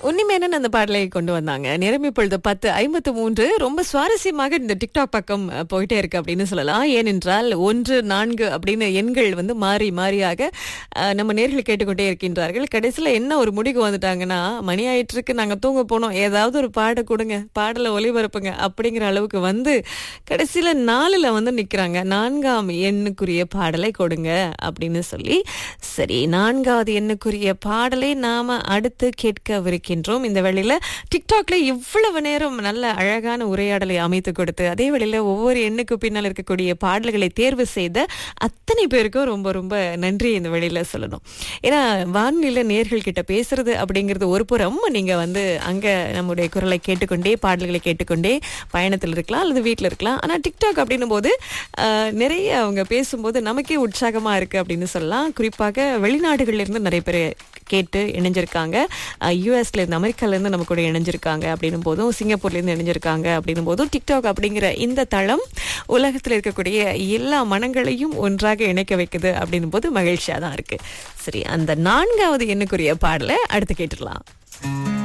உன்னிமேனன் அந்த பாடலை கொண்டு வந்தாங்க நிரம்பி பொழுது பத்து ஐம்பத்து மூன்று ரொம்ப சுவாரஸ்யமாக இந்த டிக்டாக் பக்கம் அஹ், போயிட்டே இருக்கு அப்படின்னு சொல்லலாம் ஏனென்றால் ஒன்று நான்கு அப்படின்னு எண்கள் வந்து மாறி மாறியாக அஹ், நம்ம நேர்கள் கேட்டுக்கொண்டே இருக்கின்றார்கள் கடைசியில் என்ன ஒரு முடிவு வந்துட்டாங்கன்னா மணி ஆயிட்டு இருக்கு நாங்க தூங்க போனோம் ஏதாவது ஒரு பாட கொடுங்க பாடலை ஒளிபரப்புங்க அப்படிங்கிற அளவுக்கு வந்து கடைசியில நாலுல வந்து நிக்கிறாங்க நான்காம் எண்ணுக்குரிய பாடலை கொடுங்க அப்படின்னு சொல்லி சரி நான்காவது எண்ணுக்குரிய பாடலை நாம அடுத்து கேட்கவிருக்கின்றோம் இந்த வேளையில டிக்டாக்ல இவ்வளவு நேரம் நல்ல அழகான உரையாடலை அமைத்து கொடுத்து அதே வேளையில ஒவ்வொரு எண்ணுக்கு பின்னால் இருக்கக்கூடிய பாடல்களை தேர்வு செய்த அத்தனை பேருக்கும் ரொம்ப ரொம்ப நன்றி இந்த வேளையில சொல்லணும் ஏன்னா வானொலியில நேர்கள் கிட்ட பேசுறது அப்படிங்கிறது ஒரு புறம் நீங்க வந்து அங்க நம்முடைய குரலை கேட்டுக்கொண்டே பாடல்களை கேட்டுக்கொண்டே பயணத்தில் இருக்கலாம் அல்லது வீட்டில் இருக்கலாம் ஆனா டிக்டாக் அப்படின்னும் போது ஆஹ், நிறைய அவங்க பேசும்போது நமக்கே உற்சாகமா இருக்கு அப்படின்னு சொல்லலாம் குறிப்பாக வெளிநாடுகள்ல இருந்து நிறைய பேர் கேட்டு இணைஞ்சிருக்காங்க யூஎஸ்ல இருந்து அமெரிக்கால இருந்து நம்ம கூட இணைஞ்சிருக்காங்க அப்படின்னும் போதும் சிங்கப்பூர்ல இருந்து இணைஞ்சிருக்காங்க அப்படின்னும் போதும் டிக்டாக் அப்படிங்கிற இந்த தளம் உலகத்தில் இருக்கக்கூடிய எல்லா மனங்களையும் ஒன்றாக இணைக்க வைக்குது அப்படின்னும் போது மகிழ்ச்சியா தான் இருக்கு சரி அந்த நான்காவது எண்ணுக்குரிய பாடலை அடுத்து கேட்டுடலாம்